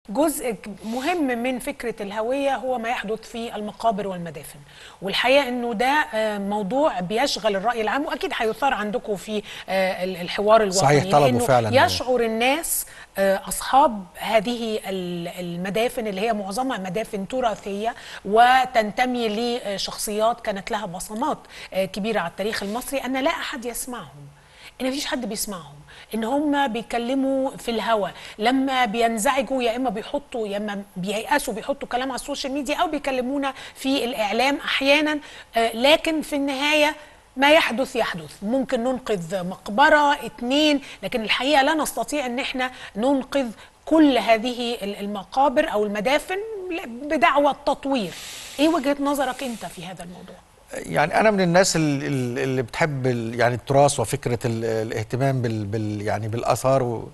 جزء مهم من فكرة الهوية هو ما يحدث في المقابر والمدافن والحقيقة أنه ده موضوع بيشغل الرأي العام وأكيد هيثار عندكم في الحوار الوطني صحيح طلبوا لأنه فعلا يشعر الناس أصحاب هذه المدافن اللي هي معظمها مدافن تراثية وتنتمي لشخصيات كانت لها بصمات كبيرة على التاريخ المصري أن لا أحد يسمعهم ان مفيش حد بيسمعهم ان هم بيتكلموا في الهوا لما بينزعجوا يا اما بيحطوا يا اما بييأسوا بيحطوا كلام على السوشيال ميديا او بيكلمونا في الاعلام احيانا لكن في النهايه ما يحدث يحدث ممكن ننقذ مقبره اتنين لكن الحقيقه لا نستطيع ان احنا ننقذ كل هذه المقابر او المدافن بدعوى التطوير ايه وجهه نظرك انت في هذا الموضوع يعني انا من الناس اللي, اللي بتحب يعني التراث وفكره الاهتمام بال, بال يعني بالاثار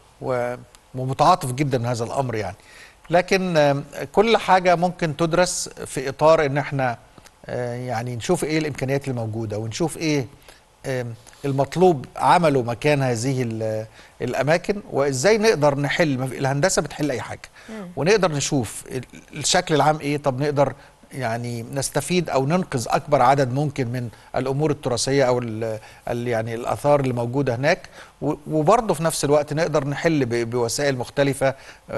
ومتعاطف جدا من هذا الامر يعني لكن كل حاجه ممكن تدرس في اطار ان احنا يعني نشوف ايه الامكانيات اللي موجوده ونشوف ايه المطلوب عمله مكان هذه الاماكن وازاي نقدر نحل الهندسه بتحل اي حاجه ونقدر نشوف الشكل العام ايه طب نقدر يعني نستفيد او ننقذ اكبر عدد ممكن من الامور التراثيه او ال ال يعني الاثار اللي موجوده هناك وبرضه في نفس الوقت نقدر نحل بوسائل مختلفه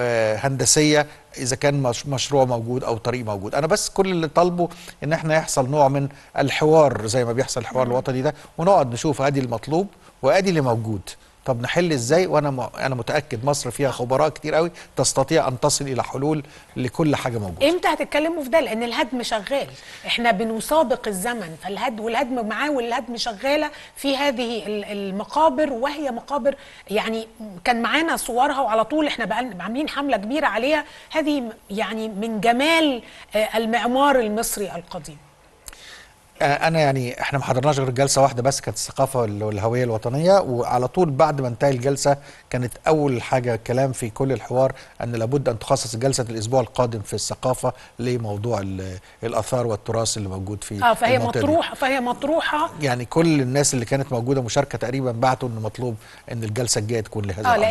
هندسيه اذا كان مشروع موجود او طريق موجود انا بس كل اللي طالبه ان احنا يحصل نوع من الحوار زي ما بيحصل الحوار الوطني ده ونقعد نشوف ادي المطلوب وادي اللي موجود طب نحل ازاي وانا م... انا متاكد مصر فيها خبراء كتير قوي تستطيع ان تصل الى حلول لكل حاجه موجوده امتى هتتكلموا في ده لان الهدم شغال احنا بنسابق الزمن فالهدم والهدم معاه والهدم شغاله في هذه المقابر وهي مقابر يعني كان معانا صورها وعلى طول احنا بقى عاملين حمله كبيره عليها هذه يعني من جمال المعمار المصري القديم انا يعني احنا ما حضرناش غير جلسه واحده بس كانت الثقافه والهويه الوطنيه وعلى طول بعد ما انتهى الجلسه كانت اول حاجه كلام في كل الحوار ان لابد ان تخصص جلسه الاسبوع القادم في الثقافه لموضوع الاثار والتراث اللي موجود في اه فهي مطروحه فهي مطروحه يعني كل الناس اللي كانت موجوده مشاركه تقريبا بعتوا ان مطلوب ان الجلسه الجايه تكون لهذا آه الامر